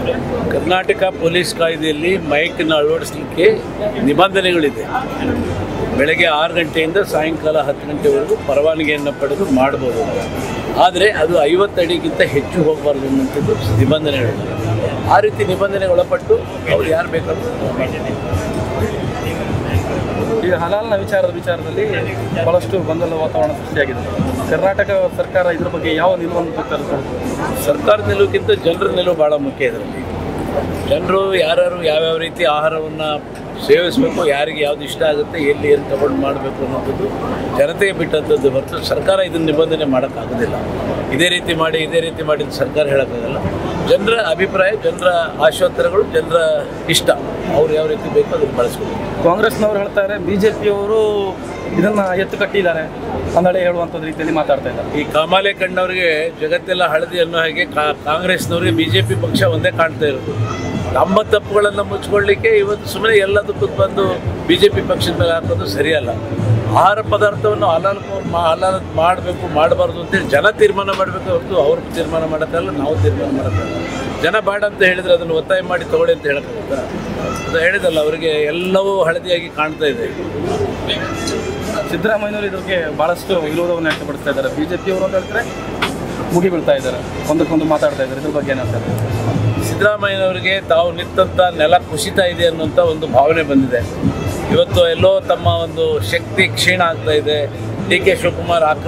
Karnataka police ಕಾಯ್ದೆಯಲ್ಲಿ ಮೈಕ್ನ ಅಳವಡಿಸಲಿಕ್ಕೆ ನಿಬಂಧನೆಗಳಿದೆ ಬೆಳಗ್ಗೆ ಆರು ಗಂಟೆಯಿಂದ ಸಾಯಂಕಾಲ ಹತ್ತು ಗಂಟೆವರೆಗೂ ಪರವಾನಗಿಯನ್ನು ಪಡೆದು ಮಾಡ್ಬೋದು ಆದರೆ ಅದು ಐವತ್ತು ಅಡಿಗಿಂತ ಹೆಚ್ಚು ಹೋಗಬಾರ್ದು ಅನ್ನುವಂಥದ್ದು ನಿಬಂಧನೆಗಳಿದೆ ಆ ರೀತಿ ನಿಬಂಧನೆಗೆ ಒಳಪಟ್ಟು ಅವ್ರು ಯಾರು ಬೇಕಾದ್ರೂ ಮಾಡ್ಬೋದು. ಈಗ ಹಲಾಲ್ನ ವಿಚಾರದ ವಿಚಾರದಲ್ಲಿ ಬಹಳಷ್ಟು ಗೊಂದಲ ವಾತಾವರಣ ಸೃಷ್ಟಿಯಾಗಿದೆ ಕರ್ನಾಟಕ ಸರ್ಕಾರ ಇದ್ರ ಬಗ್ಗೆ ಯಾವ ನಿಲುವನ್ನು ತೆಗೆದುಕೊಳ್ಳುತ್ತೆ ಸರ್ಕಾರದ ನಿಲುವಿಗಿಂತ ಜನರ ನಿಲುವು ಭಾಳ ಮುಖ್ಯ ಇದರಲ್ಲಿ ಜನರು ಯಾರ್ಯಾರು ಯಾವ್ಯಾವ ರೀತಿ ಆಹಾರವನ್ನು ಸೇವಿಸಬೇಕು ಯಾರಿಗೆ ಯಾವ್ದು ಇಷ್ಟ ಆಗುತ್ತೆ ಎಲ್ಲಿ ಏನು ತಗೊಂಡು ಮಾಡಬೇಕು ಅನ್ನೋಂಥದ್ದು ಜನತೆಗೆ ಬಿಟ್ಟಂಥದ್ದು ಹೊರತು ಸರ್ಕಾರ ಇದನ್ನು ನಿಬಂಧನೆ ಮಾಡೋಕ್ಕಾಗೋದಿಲ್ಲ ಇದೇ ರೀತಿ ಮಾಡಿ ಇದೇ ರೀತಿ ಮಾಡಿ ಅಂತ ಸರ್ಕಾರ ಹೇಳೋಕ್ಕಾಗಲ್ಲ ಜನರ ಅಭಿಪ್ರಾಯ ಜನರ ಆಶೋತ್ತರಗಳು ಜನರ ಇಷ್ಟ ಅವ್ರು ಯಾವ ರೀತಿ ಬೇಕೋ ಅದನ್ನು ಬಳಸ್ಬೇಕು ಕಾಂಗ್ರೆಸ್ನವರು ಹೇಳ್ತಾರೆ ಬಿಜೆಪಿಯವರು ಇದನ್ನ ಎತ್ತು ಕಟ್ಟಿದ್ದಾರೆ ಅಂದಳೆ ಹೇಳುವಂಥದ್ದು ರೀತಿಯಲ್ಲಿ ಮಾತಾಡ್ತಾ ಇದ್ದಾರೆ ಈ ಕಾಮಾಲೆ ಕಂಡವರಿಗೆ ಜಗತ್ತೆಲ್ಲ ಹಳದಿ ಅನ್ನೋ ಹಾಗೆ ಕಾ- ಕಾಂಗ್ರೆಸ್ನವರಿಗೆ ಬಿ ಜೆ ಪಿ ಪಕ್ಷ ಒಂದೇ ಕಾಣ್ತಾ ಇರೋದು ನಮ್ಮ ತಪ್ಪುಗಳನ್ನು ಮುಚ್ಕೊಳ್ಳಿಕ್ಕೆ ಇವತ್ತು ಸುಮ್ಮನೆ ಎಲ್ಲದಕ್ಕೂ ಬಂದು ಬಿ ಜೆ ಪಿ ಪಕ್ಷದ ಮೇಲೆ ಹಾಕೋದು ಸರಿಯಲ್ಲ ಆಹಾರ ಪದಾರ್ಥವನ್ನು ಹಲಾಲ್ ಹಲಾಲ್ ಮಾಡಬೇಕು ಮಾಡಬಾರ್ದು ಅಂತೇಳಿ ಜನ ತೀರ್ಮಾನ ಮಾಡಬೇಕು ಹೊರತು ಅವ್ರ ತೀರ್ಮಾನ ಮಾಡೋಕ್ಕಲ್ಲ ನಾವು ತೀರ್ಮಾನ ಮಾಡೋಕ್ಕಲ್ಲ ಜನ ಬೇಡ ಅಂತ ಹೇಳಿದ್ರೆ ಅದನ್ನು ಒತ್ತಾಯ ಮಾಡಿ ತಗೊಳ್ಳಿ ಅಂತ ಹೇಳಕ್ಕಾಗುತ್ತಾ ಅದು ಹೇಳಿದಲ್ಲ ಅವರಿಗೆ ಎಲ್ಲವೂ ಹಳದಿಯಾಗಿ ಕಾಣ್ತಾ ಇದೆ ಸಿದ್ದರಾಮಯ್ಯನವರು ಇದಕ್ಕೆ ಬಹಳಷ್ಟು ವಿರೋಧವನ್ನು ವ್ಯಕ್ತಪಡಿಸ್ತಾ ಇದ್ದಾರೆ ಬಿಜೆಪಿಯವರು ಅಂತ ಹೇಳ್ತಾರೆ ಮುಗಿ ಬೀಳ್ತಾ ಇದ್ದಾರೆ ಒಂದಕ್ಕೊಂದು ಮಾತಾಡ್ತಾ ಇದ್ದಾರೆ ಇದ್ರ ಬಗ್ಗೆ ಏನಂತಾರೆ ಸಿದ್ದರಾಮಯ್ಯನವರಿಗೆ ತಾವು ನಿಂತಂಥ ನೆಲ ಕುಸಿತಾ ಇದೆ ಅನ್ನುವಂಥ ಒಂದು ಭಾವನೆ ಬಂದಿದೆ ಇವತ್ತು ಎಲ್ಲೋ ತಮ್ಮ ಒಂದು ಶಕ್ತಿ ಕ್ಷೀಣ ಆಗ್ತಾ ಇದೆ ಡಿ ಕೆ ಶಿವಕುಮಾರ್ ಆಕ್ರಮ